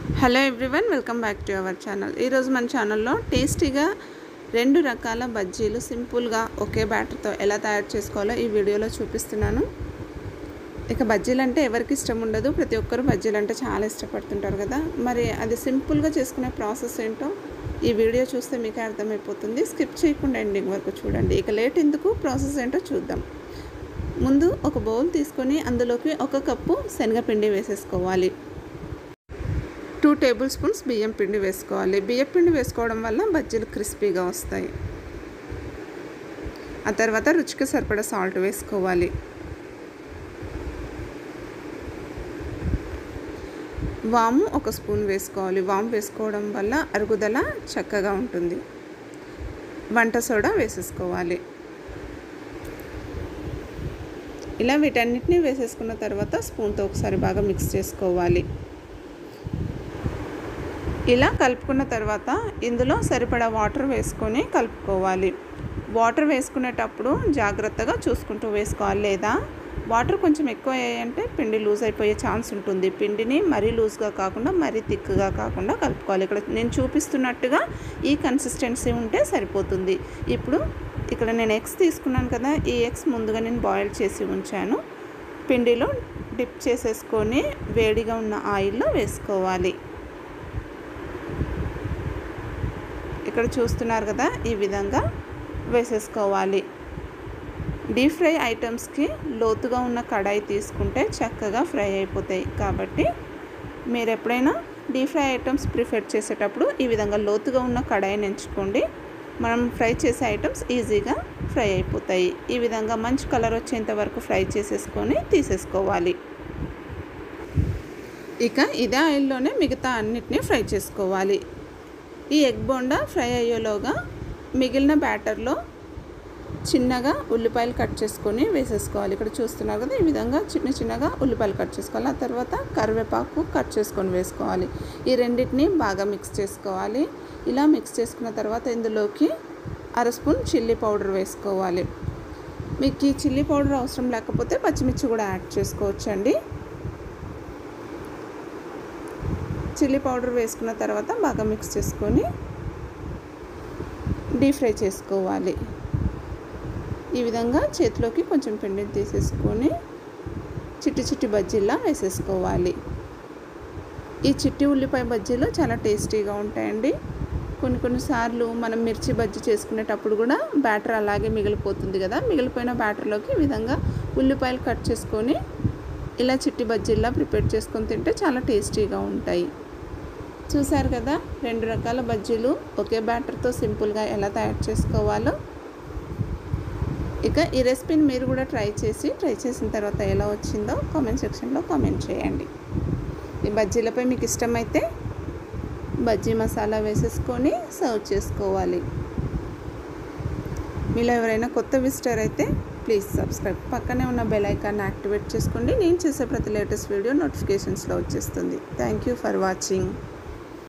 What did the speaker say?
hello everyone welcome back to our channel ఈరోజు మన ఛానల్లో టేస్టీగా రెండు రకాల బజ్జీలు సింపుల్గా ఒకే బ్యాటర్తో ఎలా తయారు చేసుకోవాలో ఈ వీడియోలో చూపిస్తున్నాను ఇక బజ్జీలు అంటే ఎవరికి ఇష్టం ఉండదు ప్రతి ఒక్కరు బజ్జీలు అంటే చాలా ఇష్టపడుతుంటారు కదా మరి అది సింపుల్గా చేసుకునే ప్రాసెస్ ఏంటో ఈ వీడియో చూస్తే మీకే అర్థమైపోతుంది స్కిప్ చేయకుండా ఎండింగ్ వరకు చూడండి ఇక లేట్ ఎందుకు ప్రాసెస్ ఏంటో చూద్దాం ముందు ఒక బౌల్ తీసుకొని అందులోకి ఒక కప్పు శనగపిండి వేసేసుకోవాలి టూ టేబుల్ స్పూన్స్ బియ్యం పిండి వేసుకోవాలి బియ్యం పిండి వేసుకోవడం వల్ల బజ్జీలు క్రిస్పీగా వస్తాయి ఆ తర్వాత రుచికి సరిపడా సాల్ట్ వేసుకోవాలి వాము ఒక స్పూన్ వేసుకోవాలి వాము వేసుకోవడం వల్ల అరుగుదల చక్కగా ఉంటుంది వంట సోడా వేసేసుకోవాలి ఇలా వీటన్నిటిని వేసేసుకున్న తర్వాత స్పూన్తో ఒకసారి బాగా మిక్స్ చేసుకోవాలి ఇలా కలుపుకున్న తర్వాత ఇందులో సరిపడా వాటర్ వేసుకొని కలుపుకోవాలి వాటర్ వేసుకునేటప్పుడు జాగ్రత్తగా చూసుకుంటూ వేసుకోవాలి లేదా వాటర్ కొంచెం ఎక్కువ అయ్యాయంటే పిండి లూజ్ అయిపోయే ఛాన్స్ ఉంటుంది పిండిని మరీ లూజ్గా కాకుండా మరీ థిక్గా కాకుండా కలుపుకోవాలి ఇక్కడ నేను చూపిస్తున్నట్టుగా ఈ కన్సిస్టెన్సీ ఉంటే సరిపోతుంది ఇప్పుడు ఇక్కడ నేను ఎగ్స్ తీసుకున్నాను కదా ఈ ఎగ్స్ ముందుగా నేను బాయిల్ చేసి ఉంచాను పిండిలో డిప్ చేసేసుకొని వేడిగా ఉన్న ఆయిల్లో వేసుకోవాలి ఇక్కడ చూస్తున్నారు కదా ఈ విధంగా వేసేసుకోవాలి డీప్ ఫ్రై ఐటమ్స్కి లోతుగా ఉన్న కడాయి తీసుకుంటే చక్కగా ఫ్రై అయిపోతాయి కాబట్టి మీరు ఎప్పుడైనా డీప్ ఫ్రై ఐటమ్స్ ప్రిఫర్ చేసేటప్పుడు ఈ విధంగా లోతుగా ఉన్న కడాయిని ఎంచుకోండి మనం ఫ్రై చేసే ఐటమ్స్ ఈజీగా ఫ్రై అయిపోతాయి ఈ విధంగా మంచి కలర్ వచ్చేంత వరకు ఫ్రై చేసేసుకొని తీసేసుకోవాలి ఇక ఇదే ఆయిల్లోనే మిగతా అన్నిటినీ ఫ్రై చేసుకోవాలి ఈ ఎగ్ బోండా ఫ్రై అయ్యేలోగా మిగిలిన బ్యాటర్లో చిన్నగా ఉల్లిపాయలు కట్ చేసుకొని వేసేసుకోవాలి ఇక్కడ చూస్తున్నారు కదా ఈ విధంగా చిన్న చిన్నగా ఉల్లిపాయలు కట్ చేసుకోవాలి ఆ తర్వాత కరివేపాకు కట్ చేసుకొని వేసుకోవాలి ఈ రెండింటిని బాగా మిక్స్ చేసుకోవాలి ఇలా మిక్స్ చేసుకున్న తర్వాత ఇందులోకి అర స్పూన్ చిల్లీ పౌడర్ వేసుకోవాలి మీకు ఈ చిల్లీ పౌడర్ అవసరం లేకపోతే పచ్చిమిర్చి కూడా యాడ్ చేసుకోవచ్చండి చిల్లీ పౌడర్ వేసుకున్న తర్వాత బాగా మిక్స్ చేసుకొని డీప్ ఫ్రై చేసుకోవాలి ఈ విధంగా చేతిలోకి కొంచెం పిండిని తీసేసుకొని చిట్టి చిట్టి బజ్జీలా వేసేసుకోవాలి ఈ చిట్టి ఉల్లిపాయ బజ్జీలు చాలా టేస్టీగా ఉంటాయండి కొన్ని కొన్నిసార్లు మనం మిర్చి బజ్జీ చేసుకునేటప్పుడు కూడా బ్యాటర్ అలాగే మిగిలిపోతుంది కదా మిగిలిపోయిన బ్యాటర్లోకి ఈ విధంగా ఉల్లిపాయలు కట్ చేసుకొని ఇలా చిట్టి బజ్జీలా ప్రిపేర్ చేసుకొని తింటే చాలా టేస్టీగా ఉంటాయి చూసారు కదా రెండు రకాల బజ్జీలు ఒకే బ్యాటర్తో సింపుల్గా ఎలా తయారు చేసుకోవాలో ఇక ఈ రెసిపీని మీరు కూడా ట్రై చేసి ట్రై చేసిన తర్వాత ఎలా వచ్చిందో కామెంట్ సెక్షన్లో కామెంట్ చేయండి ఈ బజ్జీలపై మీకు ఇష్టమైతే బజ్జీ మసాలా వేసేసుకొని సర్వ్ చేసుకోవాలి మీలో ఎవరైనా కొత్త విజిటర్ అయితే ప్లీజ్ సబ్స్క్రైబ్ పక్కనే ఉన్న బెల్ ఐకాన్ని యాక్టివేట్ చేసుకోండి నేను చేసే ప్రతి లేటెస్ట్ వీడియో నోటిఫికేషన్స్లో వచ్చేస్తుంది థ్యాంక్ యూ ఫర్ వాచింగ్